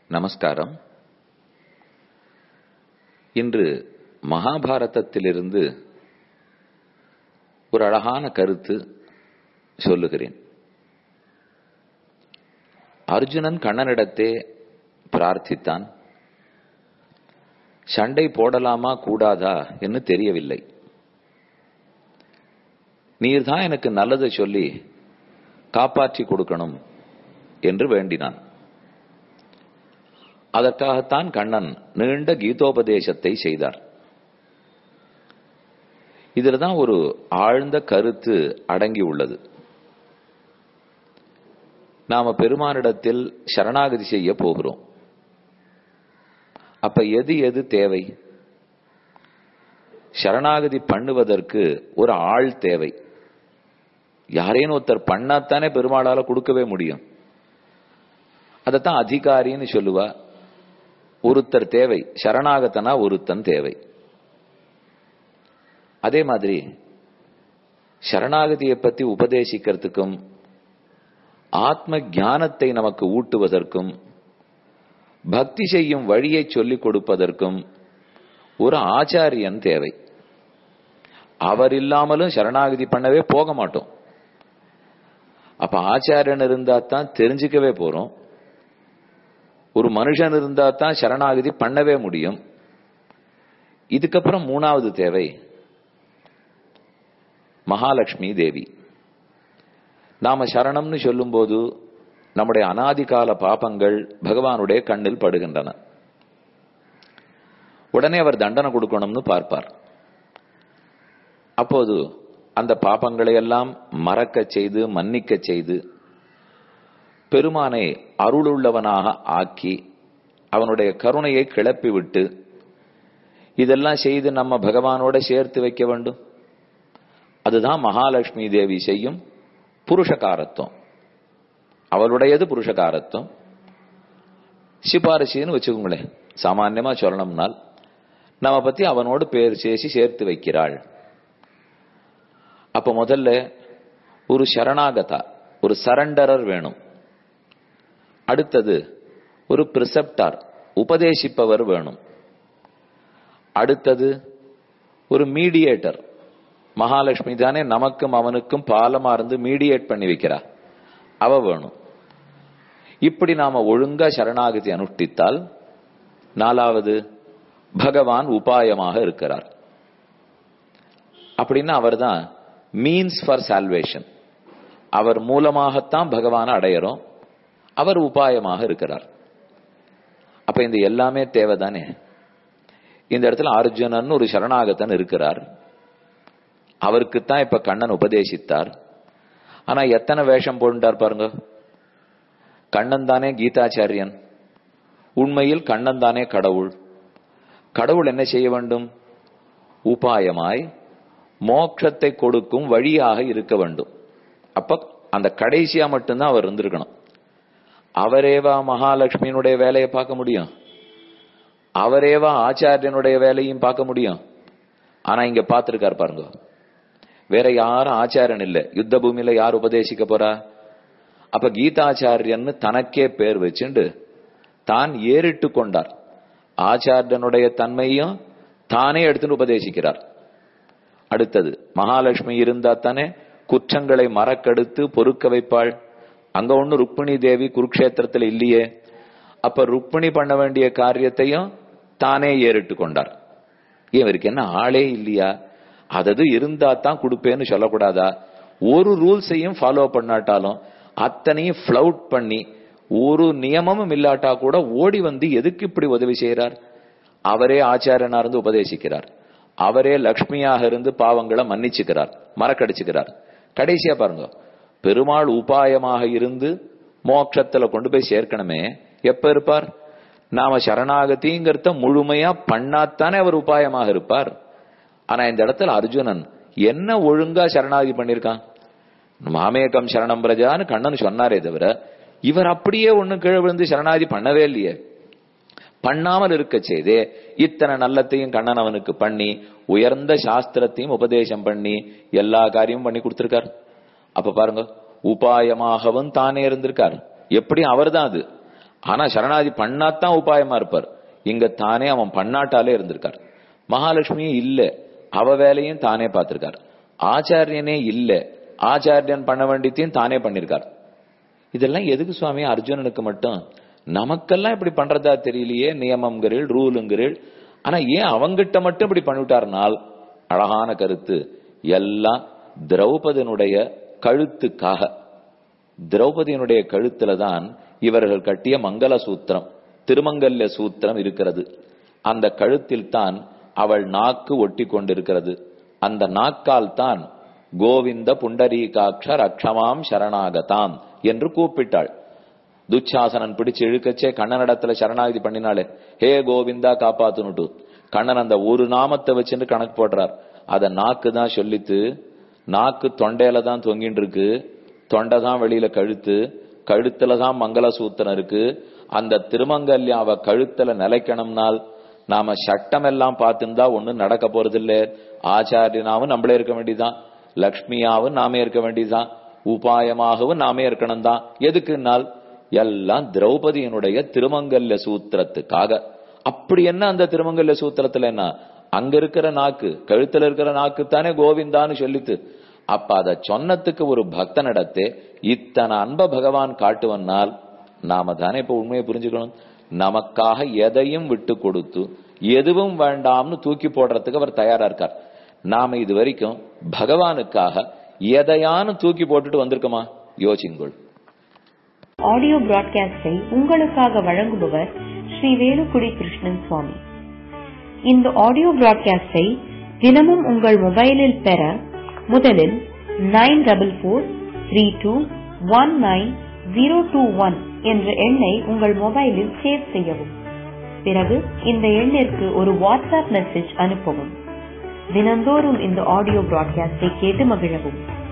நமஸ்காரம் இன்று மகாபாரதத்திலிருந்து ஒரு அழகான கருத்து சொல்லுகிறேன் அர்ஜுனன் கண்ணனிடத்தே பிரார்த்தித்தான் சண்டை போடலாமா கூடாதா என்று தெரியவில்லை நீர்தான் எனக்கு நல்லதை சொல்லி காப்பாற்றி கொடுக்கணும் என்று வேண்டினான் அதற்காகத்தான் கண்ணன் நீண்ட கீதோபதேசத்தை செய்தார் இதில் தான் ஒரு ஆழ்ந்த கருத்து அடங்கி உள்ளது நாம பெருமானிடத்தில் சரணாகதி செய்ய போகிறோம் அப்ப எது எது தேவை சரணாகதி பண்ணுவதற்கு ஒரு ஆள் தேவை யாரேனும் ஒருத்தர் பண்ணாத்தானே பெருமாளால கொடுக்கவே முடியும் அதைத்தான் அதிகாரின்னு சொல்லுவா ஒருத்தர் தேவை சரணாகத்தனா ஒருத்தன் தேவை அதே மாதிரி சரணாகதியை பத்தி உபதேசிக்கிறதுக்கும் ஆத்ம ஞானத்தை நமக்கு ஊட்டுவதற்கும் பக்தி செய்யும் வழியை சொல்லிக் கொடுப்பதற்கும் ஒரு ஆச்சாரியன் தேவை அவர் இல்லாமலும் சரணாகதி பண்ணவே போக மாட்டோம் அப்ப ஆச்சாரியன் இருந்தா தான் தெரிஞ்சுக்கவே போறோம் ஒரு மனுஷன் இருந்தா தான் சரணாகதி பண்ணவே முடியும் இதுக்கப்புறம் மூணாவது தேவை மகாலட்சுமி தேவி நாம சரணம்னு சொல்லும்போது நம்முடைய அனாதிகால பாபங்கள் பகவானுடைய கண்ணில் படுகின்றன உடனே அவர் தண்டனை கொடுக்கணும்னு பார்ப்பார் அப்போது அந்த பாபங்களை எல்லாம் மறக்க செய்து மன்னிக்க செய்து பெருமானை அருளுள்ளவனாக ஆக்கி அவனுடைய கருணையை கிளப்பி விட்டு இதெல்லாம் செய்து நம்ம பகவானோட சேர்த்து வைக்க வேண்டும் அதுதான் மகாலட்சுமி தேவி செய்யும் புருஷகாரத்துவம் அவளுடையது புருஷகாரத்துவம் சிபாரிசின்னு வச்சுக்கோங்களேன் சாமான்யமா சொல்லணும்னால் நம்ம பத்தி அவனோடு பேர் சேசி சேர்த்து வைக்கிறாள் அப்ப முதல்ல ஒரு சரணாகதா ஒரு சரண்டரர் வேணும் அடுத்தது ஒரு பிரிசெப்டார் உபதேசிப்பவர் வேணும் அடுத்தது ஒரு மீடியேட்டர் மகாலட்சுமி தானே நமக்கும் அவனுக்கும் பாலமா இருந்து மீடியேட் பண்ணி வைக்கிறா அவ வேணும் இப்படி நாம ஒழுங்கா சரணாகதி அனுஷ்டித்தால் நாலாவது பகவான் உபாயமாக இருக்கிறார் அப்படின்னா அவர் தான் மீன்ஸ் ஃபார் சால்வேஷன் அவர் மூலமாகத்தான் பகவானை அடையிறோம் அவர் உபாயமாக இருக்கிறார் அப்ப இந்த எல்லாமே தேவைதானே இந்த இடத்துல அர்ஜுனன் ஒரு சரணாகத்தன் இருக்கிறார் அவருக்குத்தான் இப்ப கண்ணன் உபதேசித்தார் ஆனா எத்தனை வேஷம் போட்டார் பாருங்க கண்ணன் தானே கீதாச்சாரியன் உண்மையில் கண்ணன் தானே கடவுள் கடவுள் என்ன செய்ய வேண்டும் உபாயமாய் மோட்சத்தை கொடுக்கும் வழியாக இருக்க வேண்டும் அப்ப அந்த கடைசியா மட்டும்தான் அவர் இருந்திருக்கணும் அவரேவா மகாலட்சுமியினுடைய வேலையை பார்க்க முடியும் அவரேவா ஆச்சாரியனுடைய வேலையும் பார்க்க முடியும் ஆனா இங்க பார்த்திருக்கார் பாருங்க வேற யாரும் ஆச்சாரியன் இல்ல யுத்த பூமியில யார் உபதேசிக்க போறா அப்ப கீதாச்சாரியன்னு தனக்கே பேர் வச்சுண்டு தான் ஏறிட்டு கொண்டார் ஆச்சாரியனுடைய தன்மையும் தானே எடுத்துட்டு உபதேசிக்கிறார் அடுத்தது மகாலட்சுமி இருந்தா தானே குற்றங்களை மறக்கெடுத்து பொறுக்க வைப்பாள் அங்க ஒண்ணு ருக்மிணி தேவி குருக்ஷேத்திரத்துல இல்லையே அப்ப ருக்மிணி பண்ண வேண்டிய காரியத்தையும் தானே ஏறிட்டு கொண்டார் இவருக்கு என்ன ஆளே இல்லையா அதது இருந்தா தான் கொடுப்பேன்னு சொல்லக்கூடாதா ஒரு ரூல்ஸையும் ஃபாலோ பண்ணாட்டாலும் அத்தனையும் ஃபிளவுட் பண்ணி ஒரு நியமமும் இல்லாட்டா கூட ஓடி வந்து எதுக்கு இப்படி உதவி செய்யறார் அவரே ஆச்சாரியனா இருந்து உபதேசிக்கிறார் அவரே லக்ஷ்மியாக இருந்து பாவங்களை மன்னிச்சுக்கிறார் மறக்கடிச்சுக்கிறார் கடைசியா பாருங்க பெருமாள் உபாயமாக இருந்து மோட்சத்துல கொண்டு போய் சேர்க்கணுமே எப்ப இருப்பார் நாம சரணாகதிங்கிறத முழுமையா பண்ணாத்தானே அவர் உபாயமாக இருப்பார் ஆனா இந்த இடத்துல அர்ஜுனன் என்ன ஒழுங்கா சரணாகதி பண்ணிருக்கான் மாமேகம் சரணம் பிரஜான்னு கண்ணன் சொன்னாரே தவிர இவர் அப்படியே ஒண்ணு கீழே விழுந்து சரணாகதி பண்ணவே இல்லையே பண்ணாமல் இருக்க செய்தே இத்தனை நல்லத்தையும் கண்ணன் அவனுக்கு பண்ணி உயர்ந்த சாஸ்திரத்தையும் உபதேசம் பண்ணி எல்லா காரியமும் பண்ணி கொடுத்திருக்கார் அப்ப பாருங்க உபாயமாகவும் தானே இருந்திருக்கார் எப்படி அவர்தான் அது ஆனா சரணாதி பண்ணாதான் உபாயமா இருப்பார் இங்க தானே அவன் பண்ணாட்டாலே இருந்திருக்கார் மகாலட்சுமி இல்ல அவ வேலையும் தானே பார்த்திருக்கார் ஆச்சாரியனே இல்ல ஆச்சாரியன் பண்ண வேண்டியதையும் தானே பண்ணிருக்கார் இதெல்லாம் எதுக்கு சுவாமி அர்ஜுனனுக்கு மட்டும் நமக்கெல்லாம் இப்படி பண்றதா தெரியலையே நியமம்கிறீள் ரூலுங்கிறீள் ஆனா ஏன் அவங்கிட்ட மட்டும் இப்படி பண்ணிவிட்டார்னால் அழகான கருத்து எல்லாம் திரௌபதியினுடைய கழுத்துக்காக திரௌபதியினுடைய கழுத்துல தான் இவர்கள் கட்டிய மங்கள சூத்திரம் திருமங்கல்ய சூத்திரம் இருக்கிறது அந்த கழுத்தில் தான் அவள் நாக்கு ஒட்டி கொண்டிருக்கிறது அந்த நாக்கால் தான் கோவிந்த புண்டரீகாட்சர் அக்ஷமாம் சரணாகதாம் என்று கூப்பிட்டாள் துச்சாசனன் பிடிச்சு இழுக்கச்சே கண்ணனிடத்துல சரணாகதி பண்ணினாலே ஹே கோவிந்தா காப்பாத்துனுட்டு கண்ணன் அந்த ஒரு நாமத்தை வச்சுட்டு கணக்கு போடுறார் அத நாக்கு தான் சொல்லித்து நாக்கு தொண்டையில தான் தொங்கிட்டு இருக்கு தொண்டை தான் வெளியில கழுத்து கழுத்துல தான் மங்கள சூத்திரம் இருக்கு அந்த திருமங்கல்யாவ கழுத்துல நிலைக்கணும்னால் நாம சட்டம் எல்லாம் பார்த்துருந்தா ஒண்ணும் நடக்க போறது இல்ல ஆச்சாரியனாவும் நம்மளே இருக்க வேண்டியதுதான் லக்ஷ்மியாவும் நாமே இருக்க வேண்டியதுதான் உபாயமாகவும் நாமே இருக்கணும் தான் எதுக்குன்னால் எல்லாம் திரௌபதியினுடைய திருமங்கல்ய சூத்திரத்துக்காக அப்படி என்ன அந்த திருமங்கல்ய சூத்திரத்துல என்ன அங்க இருக்கிற நாக்கு கழுத்துல இருக்கிற நாக்கு தானே கோவிந்தான்னு சொல்லித்து அப்ப அத சொன்னதுக்கு ஒரு பக்தனிடத்தே இத்தனை அன்ப பகவான் காட்டுவனால் நாம தானே இப்ப உண்மையை புரிஞ்சுக்கணும் நமக்காக எதையும் விட்டு கொடுத்து எதுவும் வேண்டாம்னு தூக்கி போடுறதுக்கு அவர் தயாரா இருக்கார் நாம இது வரைக்கும் பகவானுக்காக எதையானு தூக்கி போட்டுட்டு வந்திருக்கோமா யோசிங்கொள் ஆடியோ பிராட்காஸ்டை உங்களுக்காக வழங்குபவர் ஸ்ரீ வேலுக்குடி கிருஷ்ணன் சுவாமி இந்த ஆடியோ பிராட்காஸ்டை தினமும் உங்கள் மொபைலில் பெற முதலில் nine double four three two one nine zero two one என்ற எண்ணை உங்கள் மொபைலில் சேவ் செய்யவும் பிறகு இந்த எண்ணிற்கு ஒரு வாட்ஸ்அப் மெசேஜ் அனுப்பவும் தினந்தோறும் இந்த ஆடியோ பிராட்காஸ்டை கேட்டு மகிழவும்